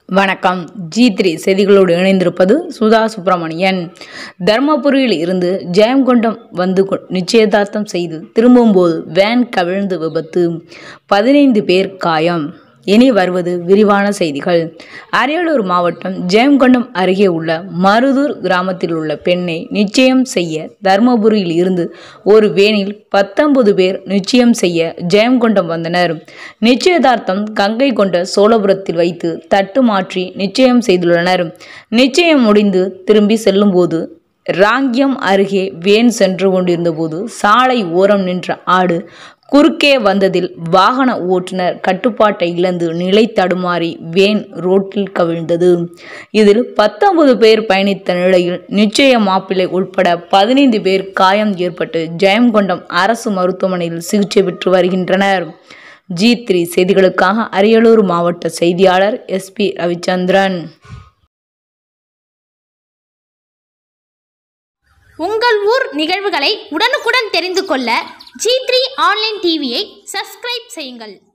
வணக்கம் G three செய்திகளோடு இணைந்திருப்பது சுதா சுப்பிரமணியன் தர்மபுரியில் இருந்து ஜெயங்கொண்டம் வந்து கொ- நிச்சயதார்த்தம் செய்து திரும்பும்போது வேன் கவிழ்ந்து விபத்து பதினைந்து பேர் காயம் இனி வருவது விரிவான செய்திகள் அரியலூர் மாவட்டம் ஜெயங்கொண்டம் அருகே உள்ள மருதூர் கிராமத்தில் உள்ள பெண்ணை நிச்சயம் செய்ய தர்மபுரியில் இருந்து ஒரு வேனில் பத்தொன்பது பேர் நிச்சயம் செய்ய ஜெயங்கொண்டம் வந்தனர் நிச்சயதார்த்தம் கங்கை கொண்ட சோழபுரத்தில் வைத்து தட்டு மாற்றி நிச்சயம் செய்துள்ளனர் நிச்சயம் முடிந்து திரும்பி செல்லும்போது ராங்கியம் அருகே வேன் சென்று கொண்டிருந்தபோது சாலை ஓரம் நின்ற ஆடு குறுக்கே வந்ததில் வாகன ஓட்டுநர் கட்டுப்பாட்டை இழந்து நிலை தடுமாறி வேன் ரோட்டில் கவிழ்ந்தது இதில் பத்தொன்பது பேர் பயணித்த நிலையில் நிச்சய மாப்பிள்ளை உட்பட பதினைந்து பேர் காயம் ஏற்பட்டு ஜெயங்கொண்டம் அரசு மருத்துவமனையில் சிகிச்சை பெற்று வருகின்றனர் ஜி த்ரீ செய்திகளுக்காக அரியலூர் மாவட்ட செய்தியாளர் எஸ்பி ரவிச்சந்திரன் உங்கள் ஊர் நிகழ்வுகளை உடனுக்குடன் தெரிந்து கொள்ள ஜி த்ரீ ஆன்லைன் டிவியை சப்ஸ்கிரைப் செய்யுங்கள்